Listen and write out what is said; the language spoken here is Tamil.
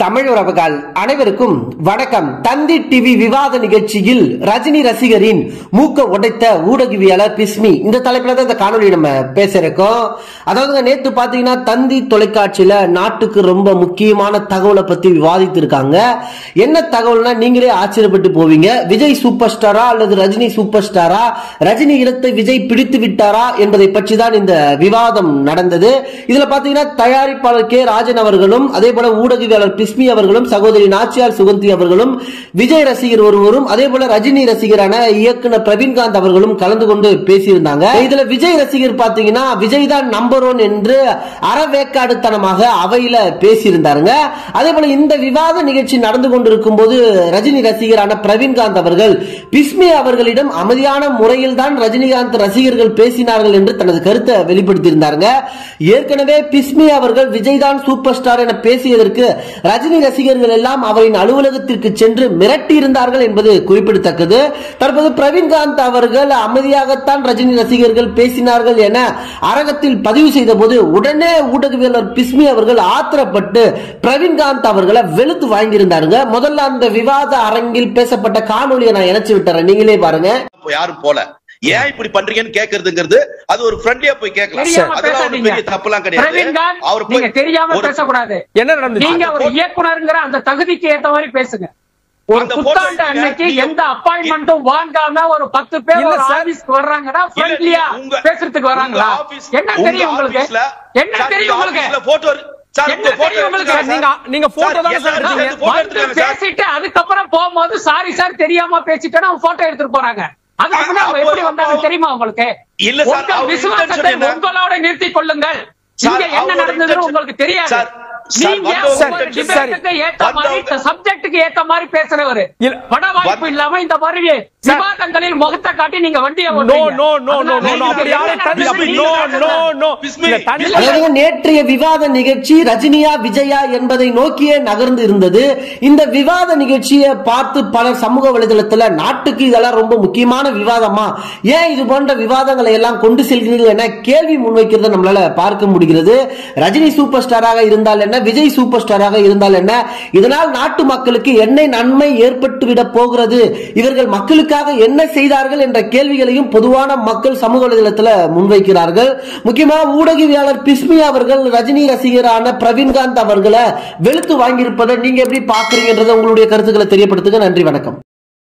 தமிழ் உறவுகள் அனைவருக்கும் வணக்கம் தந்தி டிவி விவாத நிகழ்ச்சியில் ரஜினி ரசிகரின் மூக்க உடைத்த ஊடகவியலாளர் பிஸ்மி இந்த தலைப்புல தான் இந்த காணொலி நம்ம பேச இருக்கோம் அதாவது நேத்து பாத்தீங்கன்னா தந்தி தொலைக்காட்சியில நாட்டுக்கு ரொம்ப முக்கியமான தகவலை பத்தி விவாதித்து இருக்காங்க என்ன தகவல்னா நீங்களே ஆச்சரியப்பட்டு போவீங்க விஜய் சூப்பர் ஸ்டாரா அல்லது ரஜினி சூப்பர் ஸ்டாரா ரஜினி இடத்தை விஜய் பிடித்து விட்டாரா என்பதை பற்றி தான் இந்த விவாதம் நடந்தது இதுல பாத்தீங்கன்னா தயாரிப்பாளர் கே ராஜன் அவர்களும் அதே போல ஊடகவியலாளர் பிஸ்மி அவர்களும் சகோதரி நாச்சியார் சுகந்தி அவர்களும் விஜய் ரசிகர் ஒருவரும் அதே போல ரஜினி ரசிகரான இயக்குனர் பிரவீன்காந்த் அவர்களும் கலந்து கொண்டு பேசியிருந்தாங்க இதுல விஜய் ரசிகர் பாத்தீங்கன்னா விஜய் தான் நம்பர் ஒன் என்று அறவேக்காடுத்தனமாக அவையில பேசியிருந்தாருங்க அதே போல இந்த விவாத நிகழ்ச்சி நடந்து கொண்டிருக்கும் போது ரஜினி ரசிகரான பிரவீன்காந்த் அவர்கள் பிஸ்மி அவர்களிடம் அமைதியான முறையில் தான் ரஜினிகாந்த் ரசிகர்கள் பேசினார்கள் என்று தனது கருத்தை வெளிப்படுத்தியிருந்தாருங்க ஏற்கனவே பிஸ்மி அவர்கள் விஜய் தான் சூப்பர் ஸ்டார் என பேசியதற்கு ரஜினி ரசிகர்கள் எல்லாம் அவரின் அலுவலகத்திற்கு சென்று மிரட்டி இருந்தார்கள் என்பது குறிப்பிடத்தக்கது தற்போது பிரவீன்காந்த் அவர்கள் அமைதியாகத்தான் ரஜினி ரசிகர்கள் பேசினார்கள் என அரங்கத்தில் பதிவு செய்த போது உடனே ஊடகவியலாளர் பிஸ்மி அவர்கள் ஆத்திரப்பட்டு பிரவீன்காந்த் அவர்களை வெளுத்து வாங்கியிருந்தாருங்க முதல்ல அந்த விவாத அரங்கில் பேசப்பட்ட காணொலியை நான் இணைச்சு விட்டுறேன் நீங்களே பாருங்க இப்ப யாரும் போல ஏன் இப்படி பண்றீங்கன்னு கேக்குறதுங்கிறது அது ஒரு ஃப்ரெண்ட்லியா போய் கேட்கலாம் தெரியாம அதெல்லாம் ஒண்ணும் பேசாதீங்க பெரிய தப்புலாம் கிடையாது பிரவீன்காந்த், அவர் நீங்க போய் தெரியாம ஒரு- பேசக்கூடாது என்ன நடந்துச்சு நீங்க ஒரு அந்த இயக்குனருங்கிற அந்த தகுதிக்கு ஏத்த மாதிரி பேசுங்க ஒரு அந்த புத்தாண்டு photo அன்னைக்கு நீங்க- எந்த அப்பாயின்மெண்ட்டும் வாங்காம ஒரு பத்து பேர் இல்ல ஒரு சார். ஆபீஸ்க்கு வர்றாங்கன்னா இல்ல, ஃப்ரெண்ட்லியா உங்க- பேசுறதுக்கு வராங்களா உங்க office- என்ன உங்க தெரியும் உங்களுக்கு officeல- என்ன சார், தெரியும் உங்க உங்களுக்கு officeல photo இருக்கு. சார், என்ன உங்க photo தெரியும் உங்களுக்கு? எடுத்துருக்காங்க நீங்க- சார். நீங்க photo சார், தானே சார் எல்லாரும் எடுத்தீங்க? சேர்ந்து photo வந்து எடுத்துருக்காங்க சார். பேசிட்டு அதுக்கப்புறம் போகும்போது சாரி சார் தெரியாம பேசிட்டேன்னு அவங்க போட்டோ எடுத்துட்டு போறாங்க அதுக்கு முன்னாடி அவங்க அப்போ- எப்படி வந்தாங்க அப்போ- தெரியுமா உங்களுக்கு இல்ல சார், உங்கள் அவங்க விசுவாசத்தை intention என்ன? உங்களோட நிறுத்திக் கொள்ளுங்கள் சார், இங்க என்ன அவங்களோட நடந்ததுன்னு intention- உங்களுக்கு தெரியாது சார், சார், நீங்க வந்தவங்க உங்க intention- டிபேட்டுக்கு ஏத்த மாதிரி வந்தவங்க- சப்ஜெக்ட்டுக்கு ஏத்த மாதிரி பேசுறவரு இல்ல. பட வாய்ப்பு வந்து- இல்லாம இந்த மாதிரி விவாதங்களில் முகத்தை காட்டி நீங்க வண்டியை நோ ஓட்டுறீங்க. நோ நோ நோ அதனால நோ அப்படி நீங்க யாரும் என்ன தனி நடந்ததுன்னு நோ நீங்க நோ நோ பிஸ்மி, இல்ல தனி அதாவது நேற்றைய விவாத நிகழ்ச்சி ரஜினியா விஜயா என்பதை நோக்கியே நகர்ந்து இருந்தது இந்த விவாத நிகழ்ச்சியை பார்த்து பலர் சமூக வலைதளத்துல நாட்டுக்கு இதெல்லாம் ரொம்ப முக்கியமான விவாதமா ஏன் இது போன்ற விவாதங்களை எல்லாம் கொண்டு செல்கிறீர்கள் என கேள்வி முன்வைக்கிறத நம்மளால பார்க்க முடிகிறது ரஜினி சூப்பர் ஸ்டாராக இருந்தால் என்ன விஜய் சூப்பர் ஸ்டாராக இருந்தால் என்ன இதனால் நாட்டு மக்களுக்கு என்ன நன்மை ஏற்பட்டு விட போகிறது இவர்கள் மக்களுக்காக என்ன செய்தார்கள் என்ற கேள்விகளையும் பொதுவான மக்கள் சமூக வலைதளத்துல முன்வைக்கிறார்கள் முக்கியமாக ஊடகவியாளர் பிஸ்மி அவர்கள் ரஜினி ரசிகரான பிரவீன்காந்த் அவர்களை வெளுத்து வாங்கியிருப்பதை நீங்க எப்படி பாக்குறீங்கன்றதை உங்களுடைய கருத்துக்களை தெரியப்படுத்துங்க நன்றி வணக்கம்